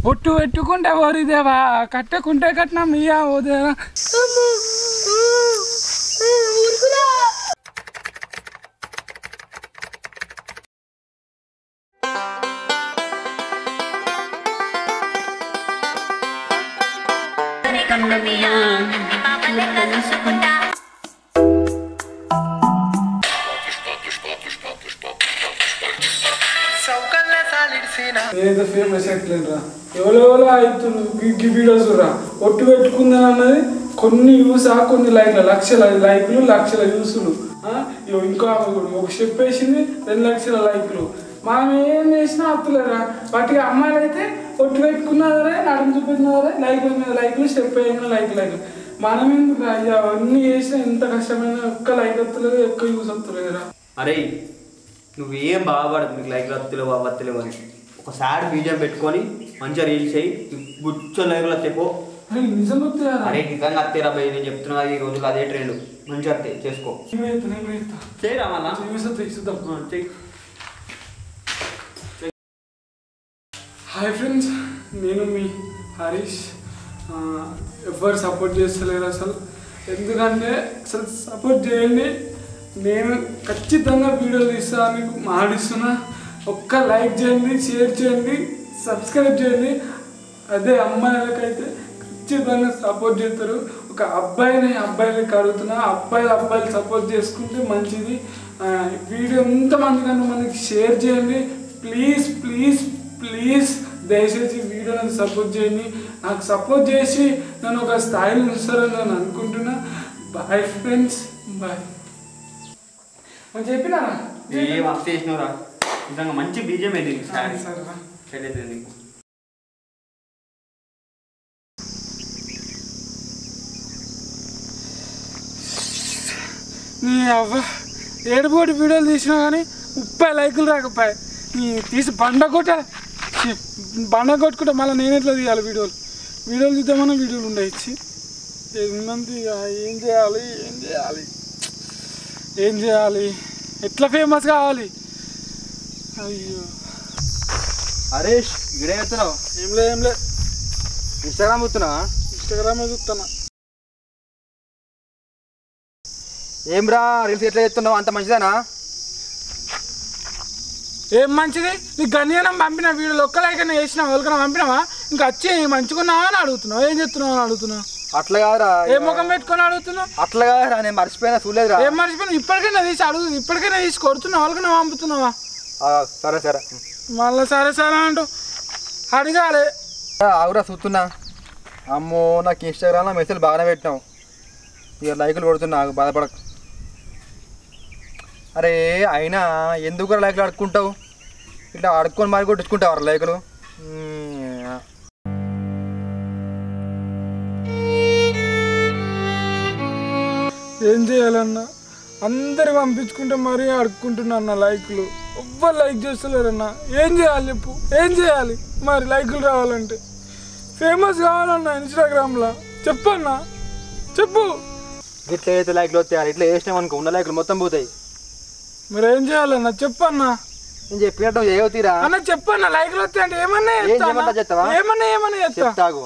బొట్టు పెట్టుకుంటే ఓరిదేవా కట్టకుంటే కట్నం మీయా ఓదేవా ఏదో ఫేమస్ ఎట్లేరా ఎవరెవరో అవుతున్నారు గిగ్గి వీడియోస్ రా ఒట్టు పెట్టుకుందని అన్నది కొన్ని వ్యూస్ ఆ కొన్ని లైక్ల లక్షల లైక్లు లక్షల వ్యూస్లు ఇంకో ఆమె కూడా ఒక స్టెప్ వేసింది రెండు లక్షల లైక్లు మనం ఏం చేసినా అత్తులేరా వాటికి అమ్మాయిలు అయితే ఒట్టు పెట్టుకున్నారే నడుము చూపెట్టినారే లైక్ల మీద లైక్లు స్టెప్ వేయకుండా లైక్ లైక్ మనం ఎందుకు రా? ఇక అవన్నీ చేసినా ఎంత కష్టమైన ఒక్క లైక్ వస్తలేదు ఎక్కువ యూస్ వస్తలేదురా అరే నువ్వు ఏం బాధపడదు నీకు లైక్ వత్తలేవు వత్తలేవు అని ఒక సాడ్ బీజం పెట్టుకొని మంచిగా రీల్స్ అయ్యి గుచ్చో లైవ్లో చెప్పు అరే నిజం వస్తుందా అరే నిజంగా అత్తేరా భయ్ నేను చెప్తున్నా ఈ రోజులు అదే ట్రెండ్ మంచిగా అత్తే చేసుకో చేయరా మళ్ళా ఆ, చెయ్యి హాయ్ ఫ్రెండ్స్ నేను మీ హరీష్ ఆ, ఎవ్వరు సపోర్ట్ చేస్తలేరు అసలు ఎందుకంటే అసలు సపోర్ట్ చేయండి నేను ఖచ్చితంగా వీడియో తీస్తా మీకు మాడిస్తున్నా ఒక్క లైక్ చేయండి షేర్ చేయండి సబ్స్క్రైబ్ చేయండి అదే అమ్మాయిలకైతే ఖచ్చితంగా సపోర్ట్ చేస్తారు ఒక అబ్బాయిని అబ్బాయిలకి అడుగుతున్నా అబ్బాయిలు అబ్బాయిలు సపోర్ట్ చేసుకుంటే మంచిది ఆ, వీడియో ఎంతమంది కన్నా మనకి షేర్ చేయండి ప్లీజ్ ప్లీజ్ ప్లీజ్ దయచేసి వీడియోని సపోర్ట్ చేయండి నాకు సపోర్ట్ చేసి నన్ను ఒక స్థాయిలో ఉంచుతారని నేను అనుకుంటున్నా బాయ్ ఫ్రెండ్స్ బాయ్ అని చెప్పినా ఏం అత్త చేసినవురా నిజంగా మంచి బీజం ఇది సాడ్ సరే రా. సెట్ అవుతుంది నీకు నీ అవ్వ ఏడుపోటి వీడియోలు తీసినా కానీ ముప్పై లైకులు రాకపోయాయి నీ తీసి బండ కొట్ట ఛీ, బండ కొట్టుకుంటే మళ్ళీ నేను ఎట్లా తీయాలి వీడియోలు వీడియోలు తీద్దామన్నా వీడియోలు ఉండే ఇచ్చి మంది ఏం చేయాలి ఏం చేయాలి ఏం చేయాలి ఎట్లా ఫేమస్ కావాలి అయ్యో హరీష్ ఇక్కడే చెప్తున్నావు ఏం లే ఏం లే ఇన్స్టాగ్రామ్ చూస్తున్నావా ఇన్స్టాగ్రామ్ చూస్తున్నా ఏం రా రీల్స్ ఎట్లా చేస్తున్నావు అంత మంచిదేనా ఏం మంచిది నీకు గన్యానం పంపిన వీడియోలు ఒక్కలైకన్నా చేసిన వాళ్ళకన్నా పంపినావా ఇంకా వచ్చి మంచుకున్నావా అని అడుగుతున్నావు ఏం చెప్తున్నావు అని అడుగుతున్నావు అట్లా కాదురా ఏ ముఖం పెట్టుకొని అడుగుతున్నావు అట్లా కాదురా నేను మర్చిపోయినా చూడలేదురా ఏం మర్చిపోయినా ఇప్పటికైనా తీసి అడుగు ఇప్పటికైనా తీసి కొడుతున్నావు వాళ్ళకన్నా పంపుతున్నావా ఆ, సరే సరే మళ్ళీ సరే సరే అంటూ అడగాలి ఆవురా చూస్తున్నా అమ్మో నాకు ఇన్స్టాగ్రామ్లో మెసేజ్ బాగానే పెట్టినావు ఇక లైకులు కొడుతున్నా నాకు బాధపడకు అరే అయినా ఎందుకు లైకులు అడుక్కుంటావు ఇట్లా అడుక్కొని మరి కొట్టించుకుంటావు లైకులు మ్మ్. ఏం చేయాలన్నా అందరు పంపించుకుంటే మరీ అడుక్కుంటున్నా అన్న లైక్లు ఎవ్వరు లైక్ చేస్తలేరన్నా ఏం చేయాలి చెప్పు ఏం చేయాలి మరి లైకులు రావాలంటే ఫేమస్ కావాలన్నా ఇన్స్టాగ్రామ్లో చెప్పన్నా చెప్పు ఇట్లా అయితే లైక్లు వస్తాయి ఇట్లా వేసినాం అనుకో ఉన్న లైకులు మొత్తం పోతాయి మరి ఏం చేయాలన్నా చెప్పన్నా నేను చెప్పినట్టు ఏవతీరా అన్న చెప్పన్నా లైక్లు వస్తాయి అంటే ఏమన్నా ఏం చేస్తా చేయమంటావు అన్న? చెప్తావా? ఏమన్నా ఏమన్నా చెప్తా చెప్తాగు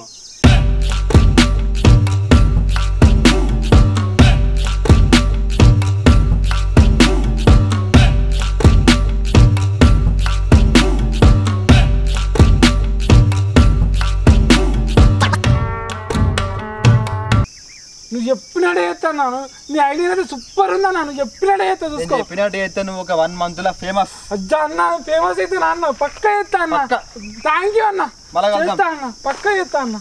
నువ్వు చెప్పినట్టే చేస్తాను నీ ఐడియా అయితే సూపర్ ఉందా నువ్వు చెప్పినట్టే చేస్తా నేను చూసుకో చెప్పినట్టు అయితే నువ్వు ఒక వన్ మంత్ లో ఫేమస్ అజ్జా అన్న ఫేమస్ అయితే నా అన్న పక్క చేస్తా అన్న పక్కా. థ్యాంక్ యూ అన్న మళ్ళా కలుద్దాం. చేస్తా అన్న పక్క చేస్తా అన్న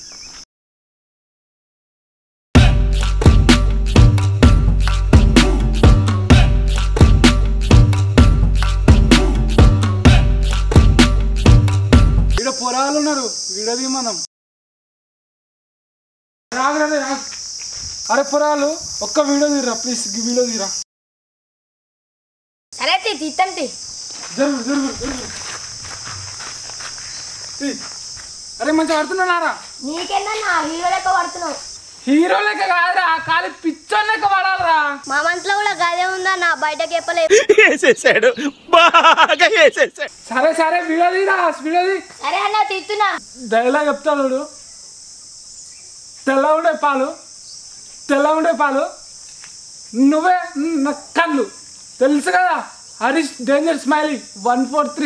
ఈడ పొరాలు ఉన్నారు విడది మనం రాగలదే అరే పొరాలు ఒక్క వీడియో తీరా ప్లీజ్ వీడియో తీరా సరే తీ తీస్తాను తీ జరుగు జరుగు జరుగు తీ. అరే మంచిగా ఆడుతున్నారా నీకేందన్నా హీరో లెక్క పడుతున్నావు హీరో లెక్క కాదురా ఖాళీ పిచ్చోన్ లెక్క పడాలరా మా మనసులో కూడా గదే ఉందా నా బయటకు చెప్పలేదు వేసేసాడు బాగా వేసేసాడు సరే సరే వీడియో తీరా వీడియో తీ సరే అన్న తిత్తున్నా డైలాగ్ చెప్తా చూడు తెల్ల ఉండే పాలు తెల్ల ఉండే పాలు నువ్వే నా కళ్ళు తెలుసు కదా Harish danger smiley one four three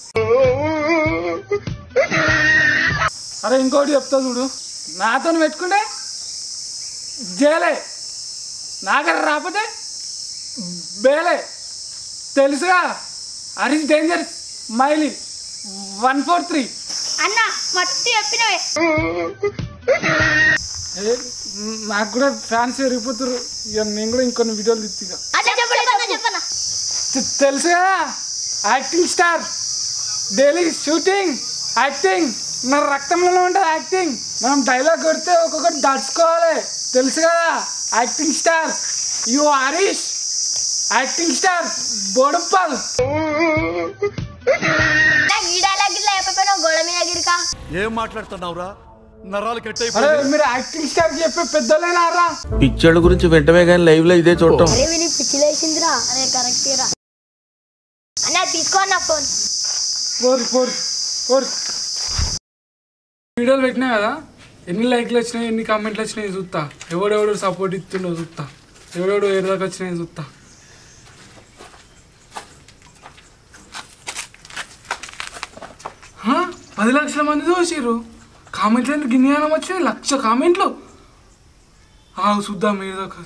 అరే ఇంకోటి చెప్తా చూడు నాతో పెట్టుకుంటే జేలే నాగర రాకపోతే బేలే తెలుసుగా Harish danger smiley one four three అన్న మట్టి చెప్పినవే ఏ, నాకు కూడా ఫ్యాన్స్ పెరిగిపోతారు ఇక నేను కూడా ఇంకొన్ని వీడియోలు తీస్తా అన్న చెప్పన్నా చెప్పన్నా తె- తెలుసు కదా acting star daily shooting acting మన రక్తంలో ఉంటుంది యాక్టింగ్ మనం డైలాగ్ కొడితే ఒక్కొక్కటి దడుచుకోవాలి తెలుసు కదా acting star you Harish acting star Boduppal నాకు ఈ డైలాగ్ ఇట్లా చెప్పిపోయినా గోడ మీద గిరికా ఏం మాట్లాడుతున్నావురా నరాలు కట్ అరే మీరు యాక్టింగ్ స్టార్ చెప్పే పెద్దలేనారా పిక్చర్ల గురించి వెంటనే కానీ లైవ్ లో ఇదే చూడటం అరే విని పిచ్చిలేసిందిరా అరే కరెక్ట్ రా అన్న తీసుకో అన్న ఫోన్ ఫోర్ ఫోర్ ఫోర్ వీడియోలు పెట్టినా కదా ఎన్ని లైక్లు వచ్చినాయి ఎన్ని కామెంట్లు వచ్చినాయి చూస్తా ఎవడెవడు సపోర్ట్ ఇస్తుండో చూస్తా ఎవడెవడు ఏ దాకా వచ్చినాయి చూస్తా హా? పది లక్షల మంది చూసిర్రు కామెంట్లు ఎందుకు గిన్నెనం వచ్చినాయి లక్ష కామెంట్లు ఆగు చూద్దాం ఏ దాకా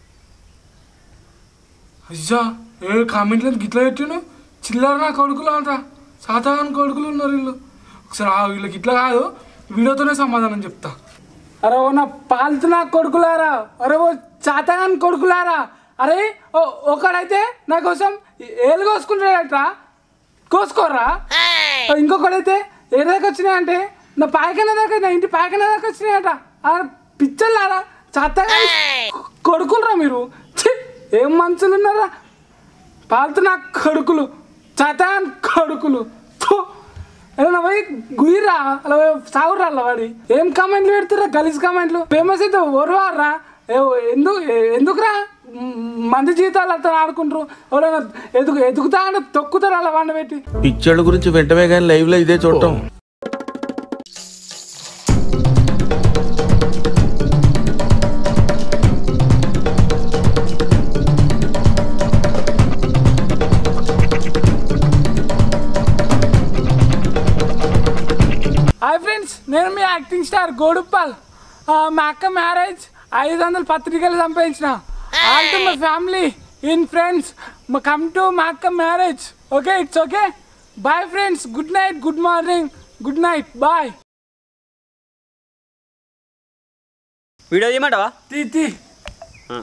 అయ్యా ఏ కామెంట్లు ఎందుకు గిట్లా పెట్టిను చిల్లర నా కొడుకులు అంటా సాతాన్ కొడుకులు ఉన్నారు వీళ్ళు ఒకసారి ఆ వీళ్ళకి ఇట్లా కాదు వీడియోతోనే సమాధానం చెప్తా అరే ఓ నా పాల్తు నా కొడుకులారా అరే ఓ చాతాన్ కొడుకులారా అరే ఓ ఒకడైతే నా కోసం ఏలు కోసుకుంటాడట కోసుకోరా ఇంకొకడైతే ఏ దాకా వచ్చినాయంటే నా పాయకన దాకా నా ఇంటి పాయకన దాకా వచ్చినాయట ఆ పిచ్చర్లారా చాతగా కొడుకులరా మీరు ఛీ, ఏం మనుషులు ఉన్నారా పాల్తు నా కొడుకులు చతాన్ కొడుకులు థు. ఏమన్నా పోయి గుయ్యరా అలా పోయి సాగురా అలా వాడి ఏం కామెంట్లు పెడుతురా గలీజ్ కామెంట్లు ఫేమస్ అయితే ఓర్వారా ఎందుకు ఎందుకురా మ్, మంది జీతాలు అట్లా ఆడుకుంటారు ఎవరైనా ఎదుగు ఎదుగుతా అంటే తొక్కుతారు అలా వండ పెట్టి పిక్చర్ల గురించి వెంటనే కానీ లైవ్ లో ఇదే చూడటం హాయ్ ఫ్రెండ్స్ నేను మీ యాక్టింగ్ స్టార్ గోడుప్పాల్ ఆ, మా అక్క మ్యారేజ్ ఐదు వందల పత్రికలు సంపాదించిన all to my family in friends come to మా అక్క marriage okay it's okay bye friends good night good morning good night bye video చేయమంటావా తీ తీ ఆ.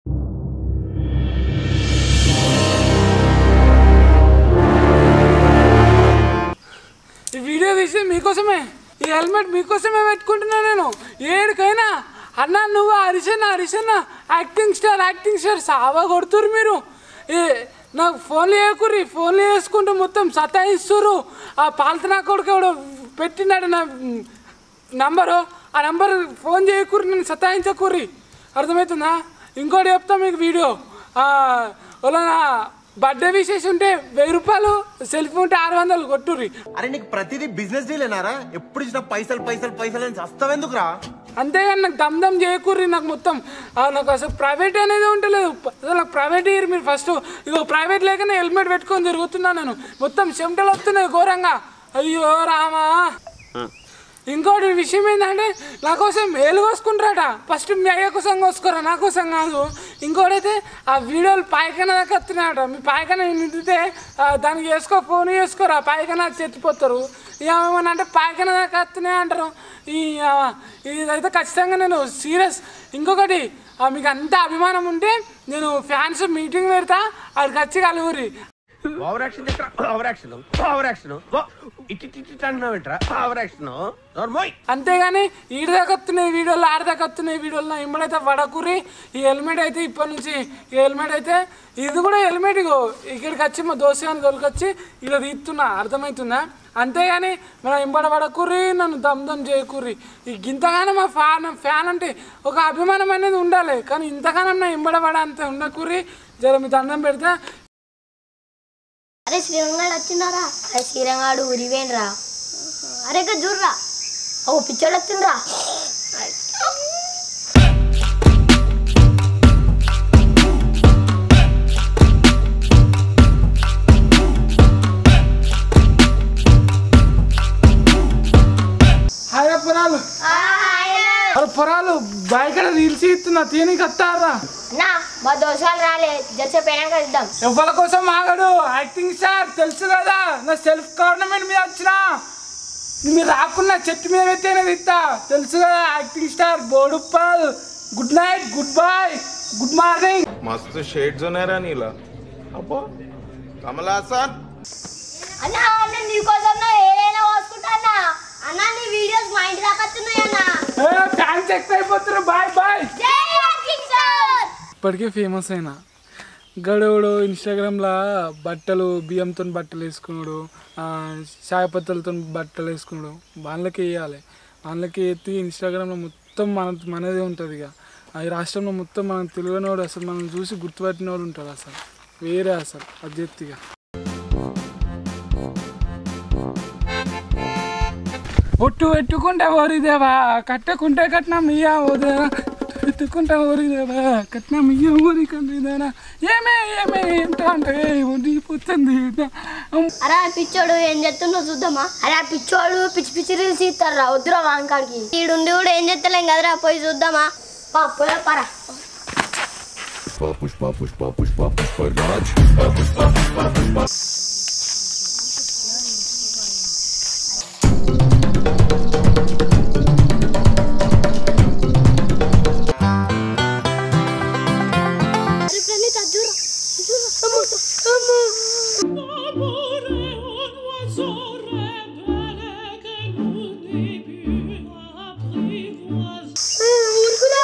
ఈ వీడియో తీసి మీకోసమే ఈ హెల్మెట్ మీకోసమే పెట్టుకుంటున్నా నేను ఏడికైనా అన్న నువ్వు హరిశన్న హరిశన్న యాక్టింగ్ స్టార్ యాక్టింగ్ స్టార్ సావా కొడుతురు మీరు ఏ నాకు ఫోన్లు వేయకుర్రి ఫోన్లు వేసుకుంటూ మొత్తం సతాయిస్తురు ఆ పాలతనా కొడుకు ఎవడో పెట్టినాడు నా నంబరు ఆ నంబర్ ఫోన్ చేయకూరి నేను సతాయించకూరి అర్థమవుతుందా ఇంకోటి చెప్తా మీకు వీడియో వాళ్ళ బర్త్డే విశేష ఉంటే వెయ్యి రూపాయలు సెల్ఫీ ఉంటే ఆరు వందలు కొట్టుర్రి అరే నీకు ప్రతిదీ బిజినెస్ డీల్ ఏనారా ఎప్పుడు ఇచ్చిన పైసలు పైసలు పైసలు అని చస్తావెందుకురా అంతేగాని నాకు దమ్ దమ్ చేయకూర్రి నాకు మొత్తం ఆ, నాకు అసలు ప్రైవేట్ అనేది ఉంటలేదు అసలు నాకు ప్రైవేట్ ఇయర్ మీరు ఫస్ట్ ఇగో ప్రైవేట్ లేకనే హెల్మెట్ పెట్టుకొని తిరుగుతున్నా నేను మొత్తం చెమటలు వస్తున్నాయి ఘోరంగా అయ్యో రామా ఇంకోటి విషయం ఏంటంటే నా కోసం ఏలు కోసుకుంటారట ఫస్ట్ మీ అయ్య కోసం కోసుకోరా నా కోసం కాదు ఇంకోటైతే ఆ వీడియోలు పాయకన దాకా వస్తున్నాయట మీ పాయకన నిండితే ఆ, దానికి వేసుకో ఫోన్ చేసుకోరా పాయకన చెత్తిపోతారు ఇక ఏమన్నా అంటే పాయకన దాకా వస్తున్నాయి అంటారు ఈ ఆ, ఇదైతే ఖచ్చితంగా నేను సీరియస్ ఇంకొకటి ఆ, మీకు అంత అభిమానం ఉంటే నేను ఫ్యాన్స్ మీటింగ్ పెడతా అక్కడికి వచ్చి కలుగురి over action over action over action ఇట్టి ఇట్టి అంటున్నావేంట్రా ఓవర్ యాక్షన్ నోర్మోయ్ అంతేగాని ఈడ దాకా వస్తున్నాయి వీడియోలు ఆడ దాకా వస్తున్నాయి వీడియోలు నా ఇమ్మడైతే పడకురి ఈ హెల్మెట్ అయితే ఇప్పటి నుంచి ఈ హెల్మెట్ అయితే ఇది కూడా హెల్మెట్ ఇగో ఇక్కడికి వచ్చి మా దోశ అని తొలకొచ్చి ఇలా తీస్తున్నా అర్థమవుతుందా అంతేగాని మనం ఎంబడబడకుర్రి నన్ను దమ్దం చేయకుర్రి ఈ ఇంతగానో మా ఫ్యాన్ ఫ్యాన్ అంటే ఒక అభిమానం అనేది ఉండాలి కానీ ఇంతగానం నా ఎంబడబడ అంత ఉండకుర్రి జర మీ దండం పెడితే అరే శ్రీరంగాడు వచ్చిండారా అరే శ్రీరంగాడు ఉరివేండ్రా అరే ఇంకా చూడరా ఓ పిచ్చోడు వచ్చిండ్రా హాయ్ పొరాలు అరే పొరాలు బయట రీల్స్ ఇస్తున్నా తీని కట్టారా నా మా దోషాలు రాలే జర్సే పోయినాక ఇద్దాం ఎవరి కోసం ఆగడు యాక్టింగ్ స్టార్ తెలుసు కదా నా సెల్ఫ్ గవర్నమెంట్ మీద వచ్చిన మీరు రాకున్నా చెట్టు మీద పెట్టేది ఇస్తా తెలుసు కదా acting star Boduppal good night good bye good morning मस्त शेड जो नाही राणीला अप्पा कमला असा అన్నా నేను నీకోసం నా ఏదైనా పోసుకుంటా అన్నా అన్నా నీ వీడియోస్ మా ఇంటి దాకా వస్తున్నాయి అన్నా ఫ్యాన్స్ ఎక్కువ అయిపోతున్నారు బాయ్ బాయ్ జై యాక్టింగ్ సార్ ఇప్పటికే ఫేమస్ అయినా గడవుడు ఇన్స్టాగ్రామ్లో బట్టలు బియ్యంతో బట్టలు వేసుకున్నాడు చాయపత్తలతో బట్టలు వేసుకున్నాడు వాళ్ళకి వేయాలి వాళ్ళకి ఎత్తి ఇన్స్టాగ్రామ్లో మొత్తం మన మనదే ఉంటుంది ఇక ఈ రాష్ట్రంలో మొత్తం మనం తెలియనివాడు అసలు మనం చూసి గుర్తుపట్టిన వాడు ఉంటాడు అసలు వేరే అసలు అది ఎత్తిగా ఒట్టు పెట్టుకుంటే ఓరిదేవా కట్టకుంటే కట్నం ఇయ్యా ఓదేవా పెట్టుకుంటా ఓరిదేవా కట్నం ఇయ్య ఊరి కందిదేనా ఏమే ఏమే ఎంత అంటే ఒడిపోతుంది అరే ఆ పిచ్చోడు ఏం చేస్తుండో చూద్దామా అరే ఆ పిచ్చోడు పిచ్చి పిచ్చి రీల్స్ ఇస్తారా వద్దురా వాంకాడికి ఈడుండి కూడా ఏం చేస్తలేం కదరా పోయి చూద్దామా పా పోయా పరా అరే ప్రణీత, చూడు, చూడు, అమ్మో, అమ్మో. ఆ, ఊరుకురా.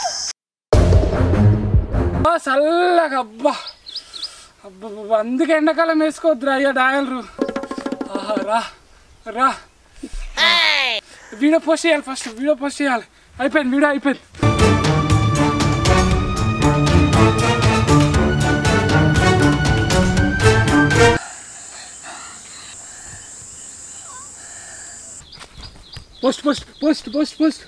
చల్లగా అబ్బా అబ్బా అందుకే ఎండాకాలం వేసుకోవద్దురా అయ్యా డాయలరు ఆహా, రా రా వీడియో పోస్ట్ చేయాలి ఫస్ట్ వీడియో పోస్ట్ చేయాలి అయిపోయింది వీడియో అయిపోయింది post post post post post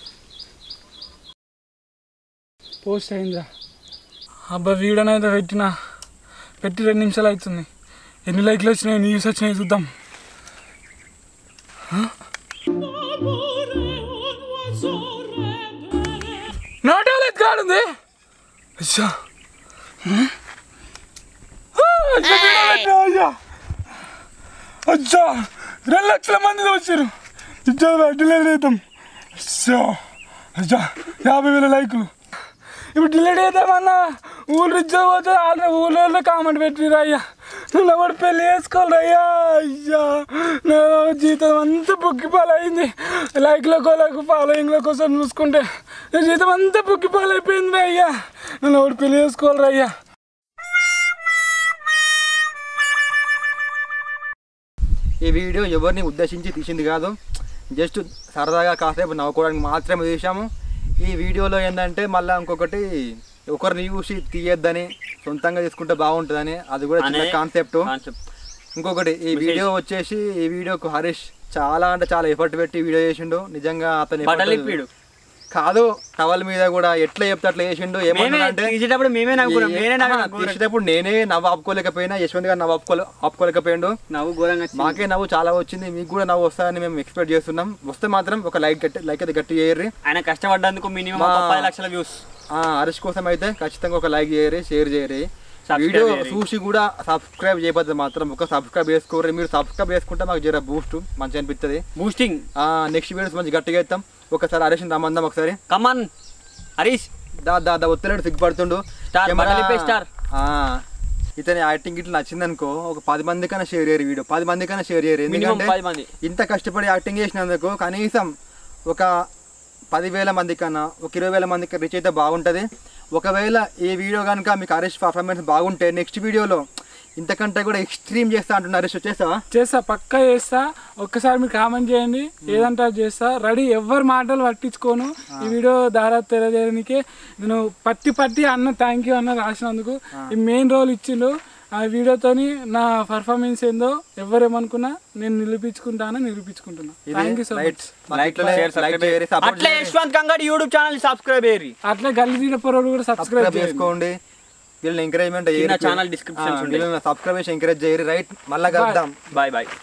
post అయిందా అబ్బా వీడియోనైతే పెట్టిన పెట్టి రెండు నిమిషాలు అవుతుంది ఎన్ని లైక్లు వచ్చినాయి ఎన్ని వ్యూస్ వచ్చినాయి చూద్దాం నాట్ లైక్ కాడుంది అచ్చా ఆ, అచ్చా, వీడియో పెట్టినా, అయ్యా. అచ్చా రెండు లక్షల మంది వచ్చారు ఇద్దరు డిలీట్ చేద్దాం అచ్చా అచ్చా యాభై వేల లైకులు ఇప్పుడు డిలీట్ చేద్దామన్నా ఊళ్ళు ఇచ్చా పోతే ఆల్రెడీ ఊళ్ళో కామెంట్ పెట్టిరు అయ్యా నువ్వు ఎవడు పెళ్ళి చేసుకోవాలి అయ్యా అయ్యా నా జీతం అంతా బుక్కిపాలైంది లైక్ల కోలకు ఫాలోయింగ్ల కోసం చూసుకుంటే నా జీతం అంతా బుక్కిపాలైపోయింది అయ్యా నన్ను ఎవడు పెళ్ళి చేసుకోవాలి అయ్యా ఈ వీడియో ఎవరిని ఉద్దేశించి తీసింది కాదు జస్ట్ సరదాగా కాసేపు నవ్వుకోవడానికి మాత్రమే తీసాము ఈ వీడియోలో ఏంటంటే మళ్ళీ ఇంకొకటి ఒకరిని చూసి తీయొద్దని సొంతంగా తీసుకుంటే బాగుంటుందని అది కూడా చిన్న అనే కాన్సెప్ట్ కాన్సెప్ట్ ఇంకొకటి ఈ వీడియో వచ్చేసి ఈ వీడియోకు హరీష్ చాలా అంటే చాలా ఎఫర్ట్ పెట్టి వీడియో చేసిండు నిజంగా అతను effort- బట్టలు ఇప్పిడు కాదు టవల్ మీద కూడా ఎట్లా చెప్తే అట్లా చేసిండు మేమే ఏమన్నా అంటే తీసేటప్పుడు మేమే నవ్వుకున్నాం నేనే ఆహా, నవ్వు తీసేటప్పుడు నేనే నవ్వు ఆపుకోలేకపోయినా యశ్వంత్ గారు నవ్వు ఆపుకోలే ఆపుకోలేకపోయిండు నవ్వు ఘోరంగా వచ్చింది. మాకే నవ్వు చాలా వచ్చింది మీకు కూడా నవ్వు వస్తాయని మేము ఎక్స్పెక్ట్ చేస్తున్నాం వస్తే మాత్రం ఒక లైక్ గట్టి లైక్ అయితే గట్టి చేయర్రి ఆయన కష్టపడ్డందుకు మినిమం మా- పది లక్షల వ్యూస్ ఆ, హరీష్ కోసం అయితే ఖచ్చితంగా ఒక లైక్ చేయరి షేర్ చేయరి Subscribe వీడియో చేయరి. చూసి కూడా సబ్స్క్రైబ్ చేయబోద్ది మాత్రం ఒక సబ్స్క్రైబ్ చేసుకోరు మీరు సబ్స్క్రైబ్ చేసుకుంటే మాకు జర బూస్ట్ మంచిగా అనిపిస్తుంది బూస్టింగ్ నెక్స్ట్ వీడియోస్ మంచి గట్టిగా ఇస్తాం ఒకసారి హరీష్ రమ్మందాం ఒకసారి కమాన్ హరీష్ దా దా దా ఒత్తిలేడు సిగ్గుపడుతుండు Star, కెమెరా- బట్టలిప్పే star. ఆ, ఇతని యాక్టింగ్ ఇట్లా నచ్చిందనుకో ఒక పది మంది కన్నా షేర్ చేయరు వీడియో పది మంది కన్నా షేర్ చేయరు మినిమం ఎందుకంటే పది మంది ఇంత కష్టపడి యాక్టింగ్ చేసినందుకు కనీసం ఒక పదివేల మంది కన్నా ఒక ఇరవై వేల మందికి రీచ్ అయితే బాగుంటుంది ఒకవేళ ఈ వీడియో కనుక మీకు హరీష్ పర్ఫార్మెన్స్ బాగుంటే నెక్స్ట్ వీడియోలో ఇంతకంటే కూడా ఎక్స్ట్రీమ్ చేస్తా అంటున్నారు హరీష్ చేస్తావా చేస్తా పక్కా చేస్తా ఒక్కసారి మీరు కామెంట్ చేయండి ఏదంటే అది చేస్తా రెడీ ఎవరి మాటలు పట్టించుకోను ఈ వీడియో దారా తెలియజేయడానికే నేను పట్టి పట్టి అన్న థ్యాంక్ యూ అన్న రాసినందుకు ఈ మెయిన్ రోల్ ఇచ్చిండు ఆ వీడియోతోని నా పర్ఫార్మెన్స్ ఏందో ఎవరేమనుకున్నా నేను నిరూపించుకుంటాను నిరూపించుకుంటున్నా thank you so right much like like చేయరి సపోర్ట్ అట్లా యశ్వంత్ కంగడి యూట్యూబ్ ఛానల్ సబ్స్క్రైబ్ చేయరి అట్లా గల్లీ తీట పొరడు కూడా సబ్స్క్రైబ్ సబ్స్క్రైబ్ చేసుకోండి వీళ్ళని ఎంకరేజ్మెంట్ కింద channel descriptions ఉంటాయి. వీళ్ళని సబ్స్క్రైబ్ చేసి ఎంకరేజ్ చేయరు రైట్ మళ్ళా కలుద్దాం బాయ్ బాయ్